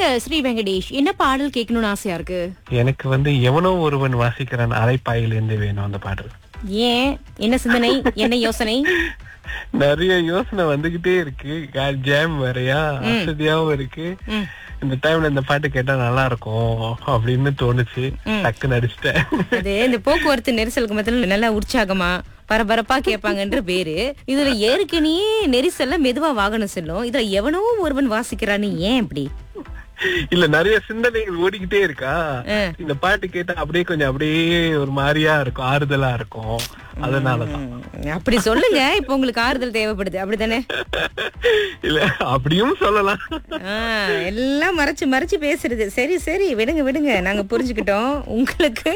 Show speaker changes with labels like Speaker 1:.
Speaker 1: சொல்லுங்க ஸ்ரீ வெங்கடேஷ் என்ன பாடல் கேட்கணும்னு ஆசையா இருக்கு
Speaker 2: எனக்கு வந்து எவனோ ஒருவன் வாசிக்கிறான் அரைப்பாயிலிருந்து வேணும் அந்த பாடல்
Speaker 1: ஏன் என்ன சிந்தனை என்ன யோசனை
Speaker 2: நிறைய யோசனை வந்துகிட்டே இருக்கு ஜாம் வேறையா வசதியாவும் இருக்கு
Speaker 1: ம்.
Speaker 2: இந்த டைம்ல இந்த பாட்டு கேட்டா நல்லா இருக்கும் அப்படின்னு தோணுச்சு டக்குன்னு அடிச்சிட்டேன்
Speaker 1: அது இந்த போக்குவரத்து நெரிசலுக்கு மத்தியில நல்லா உற்சாகமா பரபரப்பா கேட்பாங்கன்ற பேரு இதுல ஏற்கனவே நெரிசல்ல மெதுவா வாகனம் செல்லும் இதுல எவனோ ஒருவன் வாசிக்கிறான்னு ஏன் இப்படி
Speaker 2: இல்ல நிறைய சிந்தனைகள் ஓடிக்கிட்டே இருக்கா
Speaker 1: ஆ.
Speaker 2: இந்த பாட்டு கேட்டா அப்படியே கொஞ்சம் அப்படியே ஒரு மாதிரியா இருக்கும் ஆறுதலா இருக்கும் அதனாலதான்
Speaker 1: ம், அப்படி சொல்லுங்க இப்ப உங்களுக்கு ஆறுதல் தேவைப்படுது அப்படிதானே
Speaker 2: இல்ல அப்படியும் சொல்லலாம்
Speaker 1: ஆ, எல்லாம் மறைச்சு மறைச்சு பேசுறது சரி சரி விடுங்க விடுங்க நாங்க புரிஞ்சுக்கிட்டோம் உங்களுக்கு